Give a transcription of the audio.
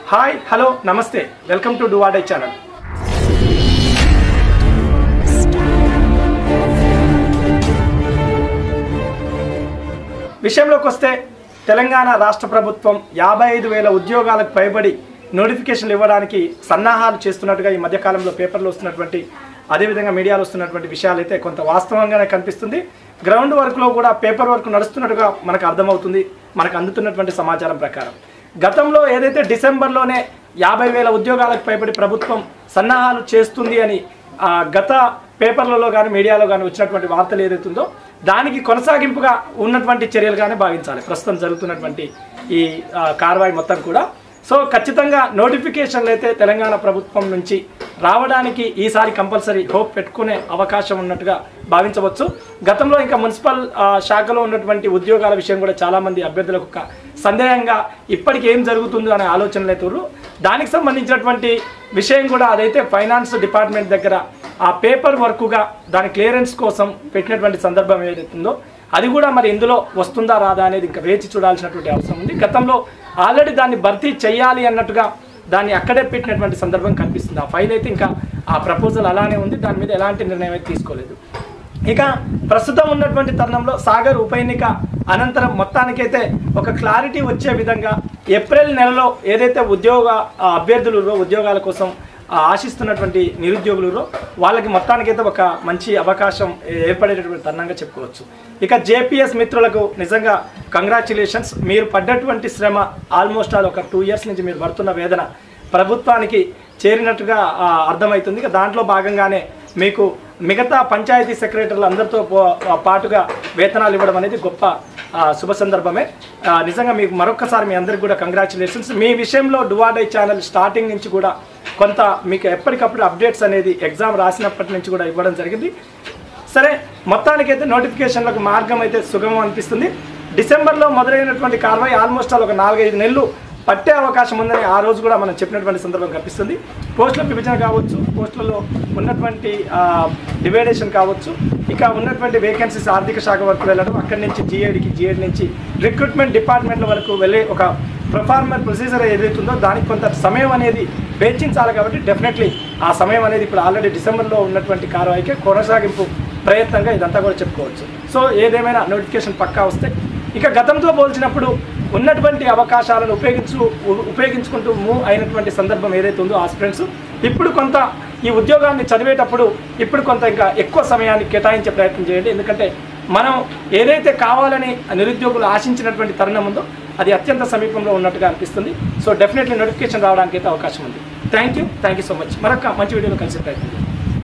Hi hello నమస్తే welcome to Duvvada channel విషయంలోకి వస్తే తెలంగాణ రాష్ట్ర ప్రభుత్వం యాభై ఐదు వేల ఉద్యోగాలకు పైబడి నోటిఫికేషన్లు ఇవ్వడానికి సన్నాహాలు చేస్తున్నట్టుగా ఈ మధ్యకాలంలో పేపర్లో వస్తున్నటువంటి అదేవిధంగా మీడియాలో వస్తున్నటువంటి విషయాలు అయితే కొంత వాస్తవంగానే కనిపిస్తుంది గ్రౌండ్ వర్క్లో కూడా పేపర్ వర్క్ నడుస్తున్నట్టుగా మనకు అర్థమవుతుంది మనకు అందుతున్నటువంటి సమాచారం ప్రకారం గతంలో ఏదైతే డిసెంబర్లోనే యాభై వేల ఉద్యోగాలకు పైబడి ప్రభుత్వం సన్నాహాలు చేస్తుంది అని ఆ, గత పేపర్లలో కానీ మీడియాలో కానీ వచ్చినటువంటి వార్తలు ఏదైతుందో దానికి కొనసాగింపుగా ఉన్నటువంటి చర్యలుగానే భావించాలి ప్రస్తుతం జరుగుతున్నటువంటి ఈ ఆ, కార్వాయి మొత్తం కూడా సో ఖచ్చితంగా నోటిఫికేషన్లు అయితే తెలంగాణ ప్రభుత్వం నుంచి రావడానికి ఈసారి కంపల్సరీ హోప్ పెట్టుకునే అవకాశం ఉన్నట్టుగా భావించవచ్చు గతంలో ఇంకా మున్సిపల్ ఆ, శాఖలో ఉన్నటువంటి ఉద్యోగాల విషయం కూడా చాలామంది అభ్యర్థులకు ఒక సందేహంగా ఇప్పటికి ఏం జరుగుతుందో అనే ఆలోచనలు అవుతారు దానికి సంబంధించినటువంటి విషయం కూడా అదైతే ఫైనాన్స్ డిపార్ట్మెంట్ దగ్గర ఆ పేపర్ వర్క్గా దాని క్లియరెన్స్ కోసం పెట్టినటువంటి సందర్భం ఏదైతుందో అది కూడా మరి ఇందులో వస్తుందా రాదా అనేది ఇంకా వేచి చూడాల్సినటువంటి అవసరం ఉంది గతంలో ఆల్రెడీ దాన్ని భర్తీ చేయాలి అన్నట్టుగా దాన్ని అక్కడే పెట్టినటువంటి సందర్భం కనిపిస్తుంది ఆ ఫైల్ అయితే ఇంకా ఆ ప్రపోజల్ అలానే ఉంది దాని మీద ఎలాంటి నిర్ణయం అయితే తీసుకోలేదు ఇక ప్రస్తుతం ఉన్నటువంటి తరుణంలో సాగర్ ఉప ఎన్నిక అనంతరం మొత్తానికైతే ఒక క్లారిటీ వచ్చే విధంగా ఏప్రిల్ నెలలో ఏదైతే ఉద్యోగ ఆ, అభ్యర్థులు ఉన్నారో, ఉద్యోగాల కోసం ఆ, ఆశిస్తున్నటువంటి నిరుద్యోగులు ఉన్నారో, వాళ్ళకి మొత్తానికైతే ఒక మంచి అవకాశం ఏర్పడేటటువంటి తరుణంగా చెప్పుకోవచ్చు ఇక జేపీఎస్ మిత్రులకు నిజంగా కంగ్రాచులేషన్స్ మీరు పడ్డటువంటి శ్రమ ఆల్మోస్ట్ ఆల్ ఒక టూ ఇయర్స్ నుంచి మీరు పడుతున్న వేదన ప్రభుత్వానికి చేరినట్టుగా ఆ, అర్థమవుతుంది ఇక దాంట్లో భాగంగానే మీకు మిగతా పంచాయతీ సెక్రటరీలు అందరితో పో- పాటుగా వేతనాలు ఇవ్వడం అనేది గొప్ప ఆ, శుభ సందర్భమే ఆ, నిజంగా మీకు మరొకసారి మీ అందరికి కూడా కంగ్రాచులేషన్స్ మీ విషయంలో డువాడై ఛానల్ స్టార్టింగ్ నుంచి కూడా కొంత మీకు ఎప్పటికప్పుడు అప్డేట్స్ అనేది ఎగ్జామ్ రాసినప్పటి నుంచి కూడా ఇవ్వడం జరిగింది సరే మొత్తానికైతే నోటిఫికేషన్లకు మార్గం అయితే సుగమం అనిపిస్తుంది డిసెంబర్లో మొదలైనటువంటి కార్వాయి ఆల్మోస్ట్ ఆల్ ఒక నాలుగైదు నెలలు పట్టే అవకాశం ఉందని ఆ రోజు కూడా మనం చెప్పినటువంటి సందర్భం కనిపిస్తుంది పోస్టుల విభజన కావచ్చు పోస్టులలో ఉన్నటువంటి డివైడేషన్ కావచ్చు ఇక ఉన్నటువంటి వేకెన్సీస్ ఆర్థిక శాఖ వరకు వెళ్ళడం అక్కడి నుంచి జిఏడికి జిఏడి నుంచి రిక్రూట్మెంట్ డిపార్ట్మెంట్ల వరకు వెళ్ళే ఒక ప్రొఫార్మర్ ప్రొసీజర్ ఏదైతుందో దానికి కొంత సమయం అనేది వేచించాలి కాబట్టి డెఫినెట్లీ ఆ సమయం అనేది ఇప్పుడు ఆల్రెడీ డిసెంబర్లో ఉన్నటువంటి కార్వాయికి కొనసాగింపు ప్రయత్నంగా ఇదంతా కూడా చెప్పుకోవచ్చు సో ఏదేమైనా నోటిఫికేషన్ పక్కా వస్తే ఇక గతంతో పోల్చినప్పుడు ఉన్నటువంటి అవకాశాలను ఉపయోగించు ఉ- ఉపయోగించుకుంటూ మూవ్ అయినటువంటి సందర్భం ఏదైతే ఉందో ఆస్పిరెంట్స్ ఇప్పుడు కొంత ఈ ఉద్యోగాన్ని చదివేటప్పుడు ఇప్పుడు కొంత ఇంకా ఎక్కువ సమయాన్ని కేటాయించే ప్రయత్నం చేయండి ఎందుకంటే మనం ఏదైతే కావాలని నిరుద్యోగులు ఆశించినటువంటి తరుణం ఉందో అది అత్యంత సమీపంలో ఉన్నట్టుగా అనిపిస్తుంది సో డెఫినెట్లీ నోటిఫికేషన్ రావడానికి అయితే అవకాశం ఉంది thank you thank you so much మరొక మంచి వీడియోలో కలిసే ప్రయత్నం చేద్దాం.